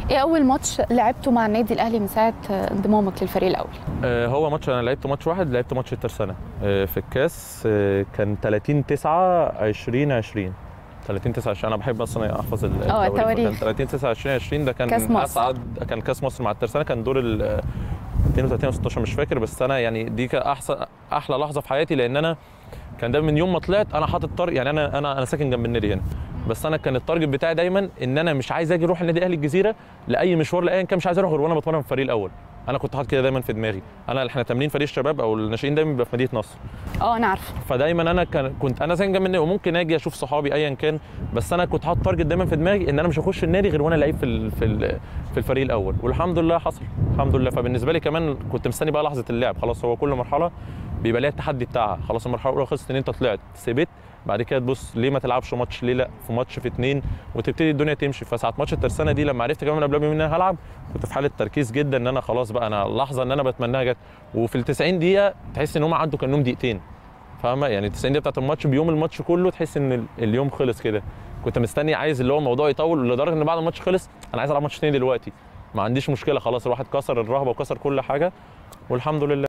ايه اول ماتش لعبته مع النادي الاهلي من ساعه انضمامك للفريق الاول آه، هو ماتش انا لعبت ماتش واحد لعبت ماتش الترسانة آه، في الكاس آه، كان 30 9 2020 30 9 20 انا بحب اصلا احفظ ال- اه، التواريخ. التواريخ. كان 30 9 2020 ده كان كاس مصر. اسعد كان كاس مصر مع الترسانة كان دور ال 32 و 16 مش فاكر بس انا يعني دي كان احسن احلى لحظه في حياتي لان انا كان ده من يوم ما طلعت انا حاطط طريق يعني انا انا انا ساكن جنب النادي هنا بس انا كان التارجت بتاعي دايما ان انا مش عايز اجي اروح النادي الاهلي الجزيره لاي مشوار لايا كان مش عايز اروح غير وانا بتمرن في الفريق الاول انا كنت حاطط كده دايما في دماغي انا احنا تمرين فريق الشباب او الناشئين دايما بيبقى في مدينه نصر اه انا عارفه فدايما انا كان كنت انا ساكن جنب النادي وممكن اجي اشوف صحابي ايا كان بس انا كنت حاطط تارجت دايما في دماغي ان انا مش هخش النادي غير وانا لعيب في ال في ال في الفريق الاول والحمد لله حصل الحمد لله فبالنسبه لي كمان كنت مستني بقى لحظه اللعب خلاص هو كل مرحله بيبقى ليها التحدي بتاعها خلاص المرحله الاولى خلصت ان انت طلعت ثبت بعد كده تبص ليه ما تلعبش ماتش ليه لا في ماتش في اتنين وتبتدي الدنيا تمشي فساعه ماتش الترسانه دي لما عرفت كمان من قبلها بيومين ان انا هلعب كنت في حاله تركيز جدا ان انا خلاص بقى انا اللحظه ان انا بتمناها جت وفي ال 90 دقيقه تحس ان هم عدوا كانهم دقيقتين فاهمه يعني ال 90 دقيقه بتاعت الماتش بيوم الماتش كله تحس ان ال- اليوم خلص كده كنت مستني عايز اللي هو الموضوع يطول لدرجه ان بعد الماتش خلص انا عايز العب ماتش تاني دلوقتي ما عنديش مشكله خلاص الواحد كسر الرهبه وكسر كل حاجه والحمد لله